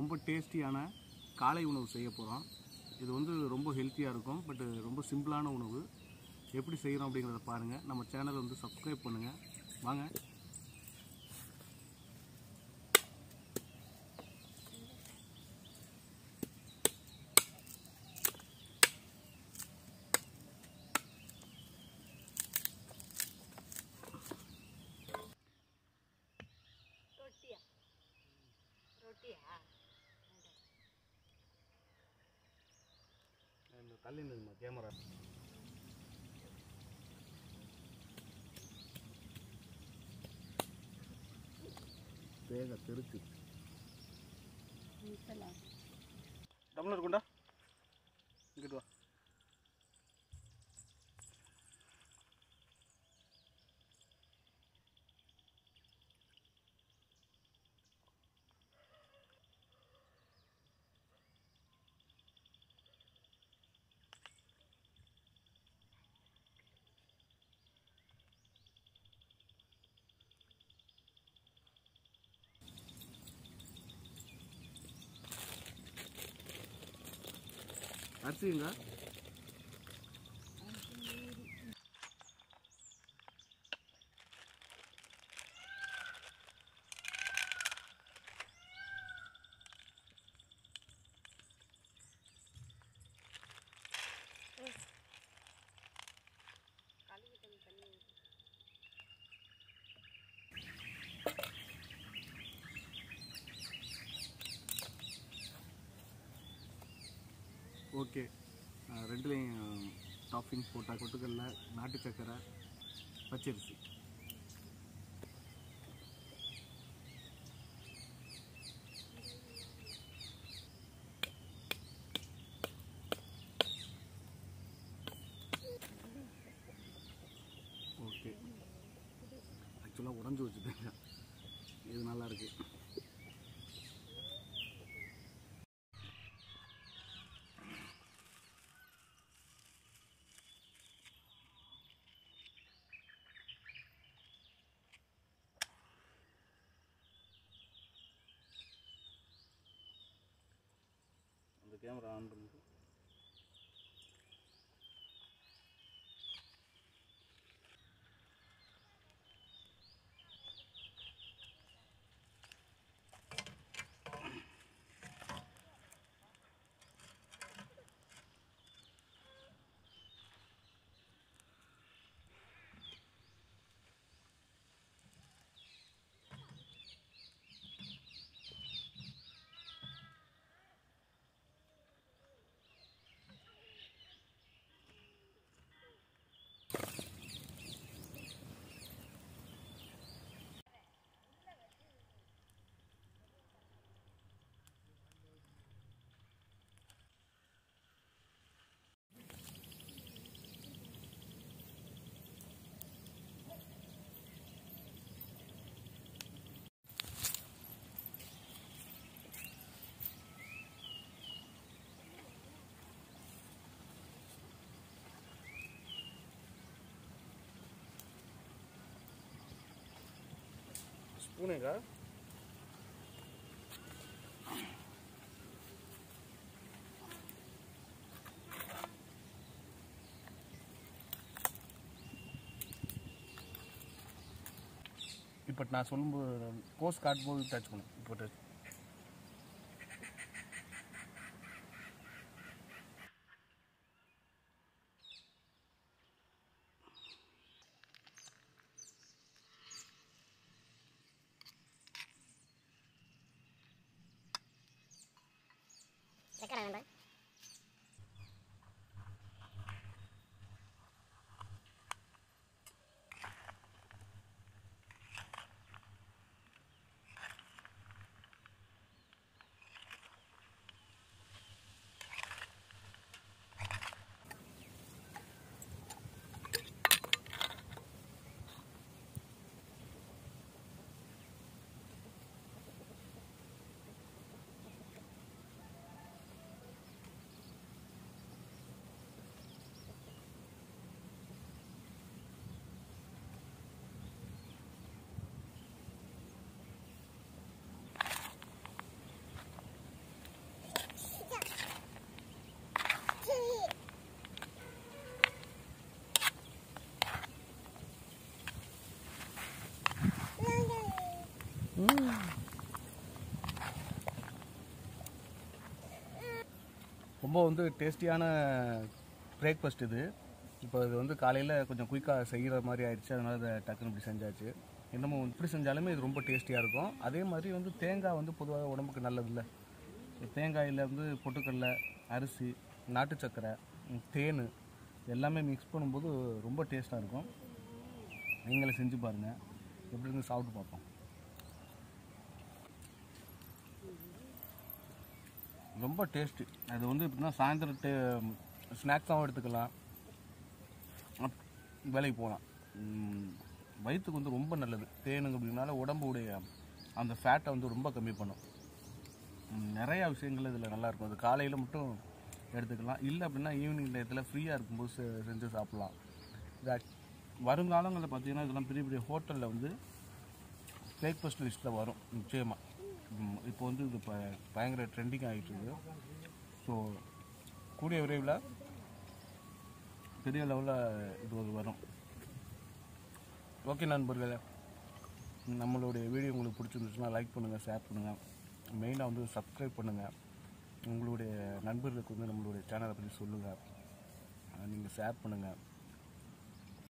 ரொம்ப டேஸ்டியான காலை உணவு செய்ய போகிறோம் இது வந்து ரொம்ப ஹெல்த்தியாக இருக்கும் பட் ரொம்ப சிம்பிளான உணவு எப்படி செய்கிறோம் அப்படிங்கிறத பாருங்கள் நம்ம சேனலை வந்து சப்ஸ்கிரைப் பண்ணுங்கள் வாங்க ரொட்டியா ரொட்டியா இந்த தள்ளி கேமரா வேக தெருக்கு மிசலாம் டம்ளர் கொண்டா இங்கிட்டு வா அரிசிங்க கழுவிட்டு தண்ணி ஊத்து. ஓகே அஹ் ரெண்டுலேயும் டாப்பிங் போட்டால் கொட்டுக்கல்ல நாட்டு சக்கரை பச்சரிசி ஓகே ஆக்சுவலாக உடஞ்சி வச்சுட்டேங்க இது நல்லா இருக்கு அந்த கேமரா ஆன் பண்ணிட்டு ஸ்பூனேக்கா இப்போ நான் சொல்லும்போது போஸ்ட் காட்டும்போது டச் பண்ணும் இப்போ டச் ரெக்கார்ட் ஆகணும் ரொம்ப வந்து டேஸ்டியான பிரேக்ஃபாஸ்ட் இது இப்போ இது வந்து காலையில் கொஞ்சம் குயிக்காக செய்கிற மாதிரி ஆயிடுச்சு அதனால இதை டக்குன்னு இப்படி செஞ்சாச்சு என்னமோ இப்படி செஞ்சாலுமே இது ரொம்ப டேஸ்டியாக இருக்கும் அதே மாதிரி வந்து தேங்காய் வந்து பொதுவாக உடம்புக்கு நல்லதில்ல தேங்காயில் வந்து பொட்டுக்கடலை அரிசி நாட்டு சர்க்கரை ம், தேன் எல்லாமே மிக்ஸ் பண்ணும்போது ரொம்ப டேஸ்ட்டாக இருக்கும் நீங்களே செஞ்சு பாருங்கள் எப்படி இருந்து சாப்பிட்டு பார்ப்போம் ரொம்ப டேஸ்ட்டு அது வந்து எப்படின்னா சாயந்தரம் டே ஸ்நாக்ஸாகவும் எடுத்துக்கலாம் அப்- வேலைக்கு போகலாம் ம், வயிற்றுக்கு வந்து ரொம்ப நல்லது தேனுங்க அப்படின்னால உடம்புடைய அந்த ஃபேட்டை வந்து ரொம்ப கம்மி பண்ணும் ம், நிறையா விஷயங்கள் இதில் நல்லாயிருக்கும் அது காலையில் மட்டும் எடுத்துக்கலாம் இல்லை அப்படின்னா ஈவினிங் டயத்தில் ஃப்ரீயாக இருக்கும்போது செ- செஞ்சு சாப்பிட்லாம் இது act- வருங்காலங்களில் பார்த்தீங்கன்னா இதெல்லாம் பெரிய பெரிய ஹோட்டலில் வந்து பிரேக்ஃபாஸ்ட் லிஸ்ட்டில் வரும் நிச்சயமாக இப்போ வந்து இது இப்போ பயங்கர ட்ரெண்டிங் ஆகிட்டு இருக்கு ஸோ கூடிய விரைவில் பெரிய லெவலில் இது ஒரு வரும் ஓகே நண்பர்களே நம்மளுடைய வீடியோ உங்களுக்கு பிடிச்சிருந்துச்சுன்னா லைக் பண்ணுங்கள் ஷேர் பண்ணுங்கள் மெயினாக வந்து சப்ஸ்கிரைப் பண்ணுங்கள் உங்களுடைய நண்பர்களுக்கு வந்து நம்மளுடைய சேனலை பற்றி சொல்லுங்கள் நீங்கள் ஷேர் பண்ணுங்கள்